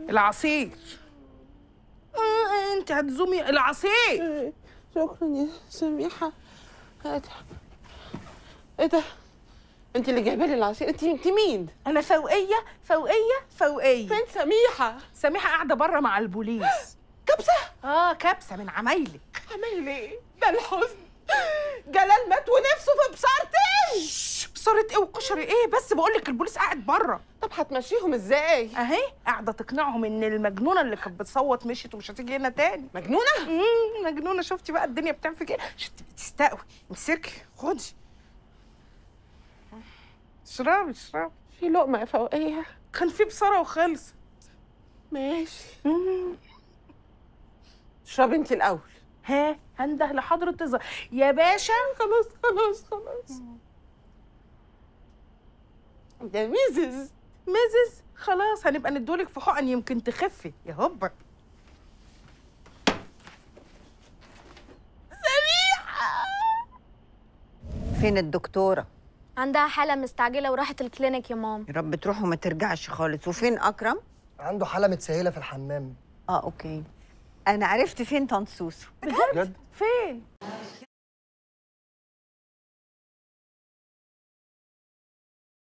العصير آه انت هتزومي العصير شكرا يا سميحه هات ايه ده انت اللي جايبه لي العصير انت انت مين انا فوقيه فوقيه فوقيه فين سميحه سميحه قاعده بره مع البوليس كبسه اه كبسه من عمايلك عمل ايه ده الحزن جلال مات ونفسه في بصارتين بصورة ايه وكشري ايه بس بقول لك البوليس قاعد بره طب هتمشيهم ازاي اهي قاعده تقنعهم ان المجنونه اللي كانت بتصوت مشيت ومش هتيجي هنا تاني مجنونه امم مجنونه شفتي بقى الدنيا بتعمل فيك ايه عشان تبقي تستقوي امسكي خدي اشربي اشربي في لقمه يا فوقيه كان في بصاره وخلص ماشي اشربي انت الاول ها هنده لحضرة الظ- يا باشا خلاص خلاص خلاص ده ميزز مزز خلاص هنبقى ندولك في حقن يمكن تخفي يا هوبا فين الدكتورة؟ عندها حالة مستعجلة وراحت الكلينيك يا مام يا رب تروح وما ترجعش خالص وفين أكرم؟ عنده حالة متسيلة في الحمام اه اوكي أنا عرفت فين طنط سوسو بجد فين